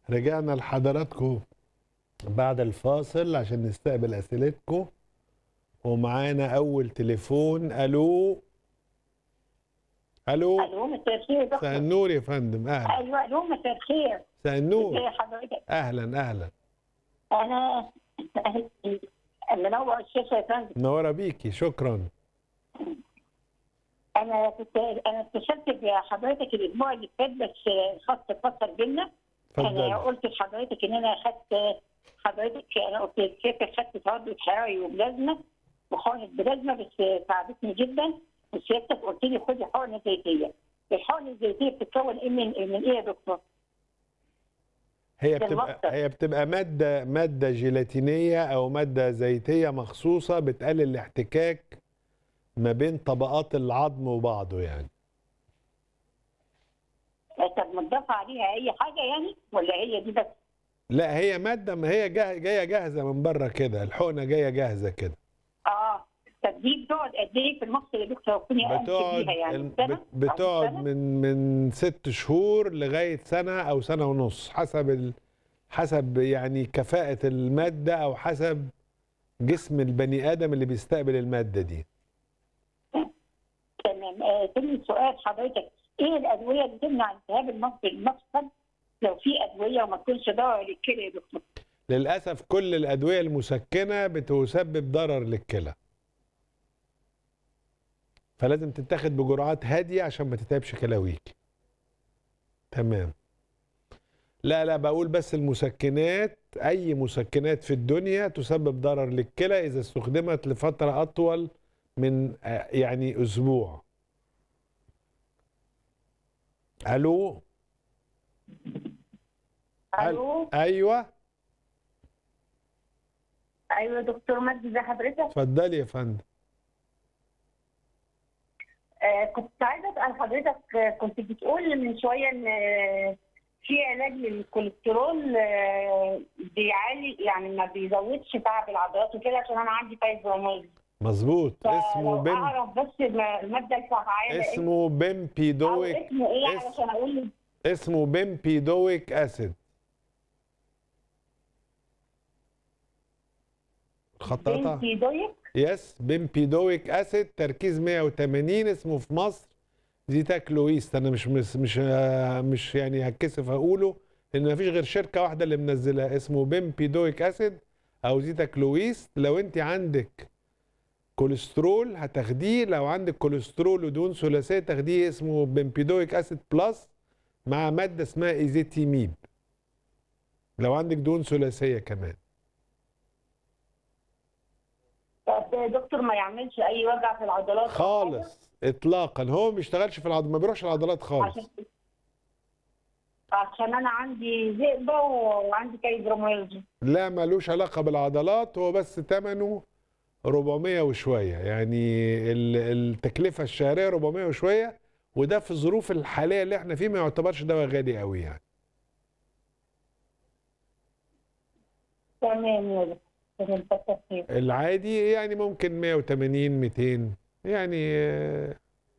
رجعنا لحضراتكم بعد الفاصل عشان نستقبل اسئلتكم ومعانا اول تليفون الو الو الو مساء الخير يا مساء دكتور النور يا فندم اهلا ايوه الو مساء الخير مساء النور ازي حضرتك اهلا اهلا انا منور الشاشه يا فندم منوره بيكي شكرا انا كنت انا اتصلت بحضرتك الاسبوع اللي فات بس الخط اتفصل بينا انا اتفضل قلت لحضرتك ان انا اخدت حضرتك انا قلت لسيادتك خدت تردد حراري وبلازما وحقنه بلازما بس تعبتني جدا وسيادتك قلت لي خدي حقنه زيتيه الحقنه الزيتيه بتتكون ايه من من ايه يا دكتور؟ هي في بتبقى المصدر. هي بتبقى ماده ماده جيلاتينيه او ماده زيتيه مخصوصه بتقلل الاحتكاك ما بين طبقات العظم وبعضه يعني طب متضاف عليها اي حاجه يعني ولا هي دي بس؟ لا هي ماده ما هي جا- جايه جاهزه من بره كده الحقنه جايه جاهزه كده اه طب دي بتقعد قد ايه في المصل يا دكتور كوني امسك بتقعد بيها يعني الم- سنه بت- بتقعد أو سنة؟ من من ست شهور لغايه سنه او سنه ونص حسب ال... حسب يعني كفاءه الماده او حسب جسم البني ادم اللي بيستقبل الماده دي تمام آه تاني سؤال حضرتك ايه الادويه اللي تمنع التهاب المفصل المفصل لو في ادويه وما تكونش ضاره للكلى يا دكتور؟ للاسف كل الادويه المسكنه بتسبب ضرر للكلى فلازم تتاخد بجرعات هاديه عشان ما تتعبش كلاويك تمام لا لا بقول بس المسكنات اي مسكنات في الدنيا تسبب ضرر للكلى اذا استخدمت لفتره اطول من آه، يعني اسبوع الو الو ايوه ايوه يا دكتور مجدي زي حضرتك اتفضلي يا فندم آه كنت عايزه اسال حضرتك آه، كنت بتقول من شويه ان آه، في علاج للكوليسترول آه، بيعالج يعني ما بيزودش تعب العضلات وكده عشان انا عندي فايبروميالجيا مظبوط اسمه فلو بيم اعرف بس الم- الماده الفعاله إيه اسمه او بيمبيدويك اسمه ايه اس- علشان اقول اسمه بيمبيدويك اسيد خطاطة بنتي دويك يس بيمبيدويك اسيد تركيز 180 اسمه في مصر زيتاكلويست انا مش مش مش, مش يعني هتكسف اقوله لان مفيش غير شركه واحده اللي منزلها اسمه بيمبيدويك اسيد او زيتاكلويست لو انت عندك كوليسترول هتاخديه لو عندك كوليسترول ودهون ثلاثيه تاخديه اسمه بيمبيدويك اسيد بلس مع ماده اسمها ايزيتيميب لو عندك دهون ثلاثيه كمان طب يا دكتور ما يعملش اي وجع في العضلات أو حاجة؟ خالص اطلاقا هو ما بيشتغلش في العضلات ما بيروحش العضلات خالص عشان عشان انا عندي ذئبه وعندي فايبروميالجيا لا ملوش علاقه بالعضلات هو بس ثمنه 400 وشويه يعني ال- التكلفه الشهريه 400 وشويه وده في الظروف الحاليه اللي احنا فيه ما يعتبرش دواء غالي قوي يعني تمام يا دكتور تمام كتر خير العادي يعني ممكن 180 200 يعني آه،